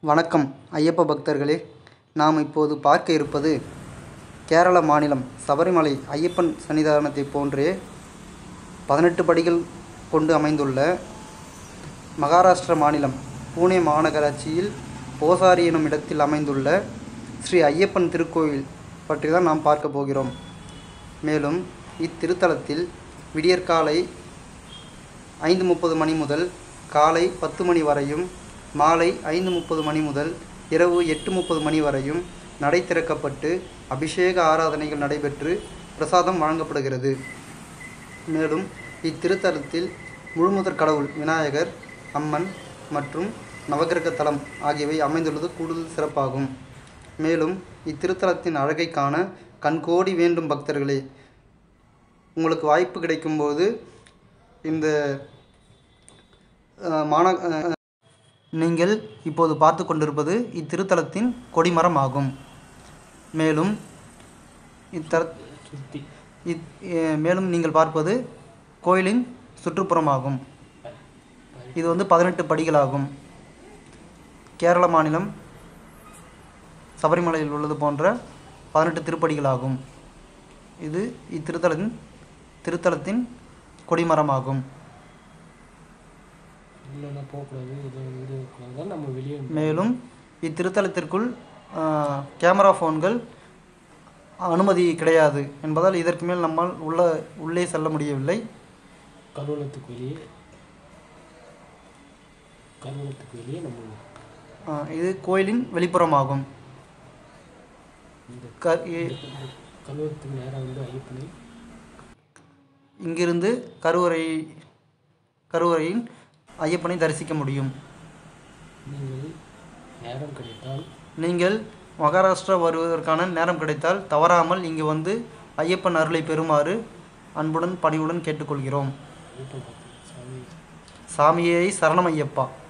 வணக்கம் ஐயப்ப பக்தர்களே நாம் இப்போது பார்க்க இருப்பது கேரள மாநிலம் சபரிமலை ஐயப்பன் சன்னிதானத்தை போன்றே பதினெட்டு படிகள் கொண்டு அமைந்துள்ள மகாராஷ்டிர மாநிலம் பூனே மாநகராட்சியில் போசாரி எனும் இடத்தில் அமைந்துள்ள ஸ்ரீ ஐயப்பன் திருக்கோயில் பற்றி தான் நாம் பார்க்க போகிறோம் மேலும் இத்திருத்தலத்தில் விடியற்காலை ஐந்து முப்பது மணி முதல் காலை பத்து மணி வரையும் மாலை ஐந்து முப்பது மணி முதல் இரவு எட்டு முப்பது மணி வரையும் நடை திறக்கப்பட்டு அபிஷேக ஆராதனைகள் நடைபெற்று பிரசாதம் வழங்கப்படுகிறது மேலும் இத்திருத்தலத்தில் முழுமுதற் கடவுள் விநாயகர் அம்மன் மற்றும் நவகிரக தலம் ஆகியவை அமைந்துள்ளது கூடுதல் சிறப்பாகும் மேலும் இத்திருத்தலத்தின் அழகை காண கண்கோடி வேண்டும் பக்தர்களே உங்களுக்கு வாய்ப்பு கிடைக்கும்போது இந்த அஹ், மாந அஹ், நீங்கள் இப்போது பார்த்து கொண்டிருப்பது இத்திருத்தலத்தின் கொடிமரம் ஆகும் மேலும் இத்தர இத் அஹ், மேலும் நீங்கள் பார்ப்பது கோயிலின் சுற்றுப்புறமாகும் இது வந்து பதினெட்டு படிகளாகும் கேரள மாநிலம் சபரிமலையில் உள்ளது போன்ற பதினெட்டு திருப்படிகளாகும் இது இத்திருத்தலத்தின் திருத்தலத்தின் கொடிமரமாகும் உள்ளெல்லாம் போகக்கூடாது இது இது இருக்கக்கூடாது நம்ம வெளியே மேலும் இத்திருத்தலத்திற்குள் ஆஹ், கேமரா ஃபோன்கள் அனுமதி கிடையாது என்பதால் இதற்கு மேல் நம்மால் உள்ள உள்ளே செல்ல முடியவில்லை கருவலத்துக்கு வெளியே கருவலத்துக்கு வெளியே நம்ம ஆஹ், இது கோயிலின் வெளிப்புறமாகும் இந்த க இ- கருவலத்துக்கு நேராக வந்து ஐயப்பனை இங்கிருந்து கருவறை கருவறையின் ஐயப்பனை தரிசிக்க முடியும் நீங்கள் நேரம் கிடைத்தால் நீங்கள் மகாராஷ்டிரா வருவதற்கான நேரம் கிடைத்தால் தவறாமல் இங்கு வந்து ஐயப்பன் அருளை பெறுமாறு அன்புடன் பணிவுடன் கேட்டுக்கொள்கிறோம் ஐயப்பன் பக்தர் சாமி சாமியை சரணம் ஐயப்பா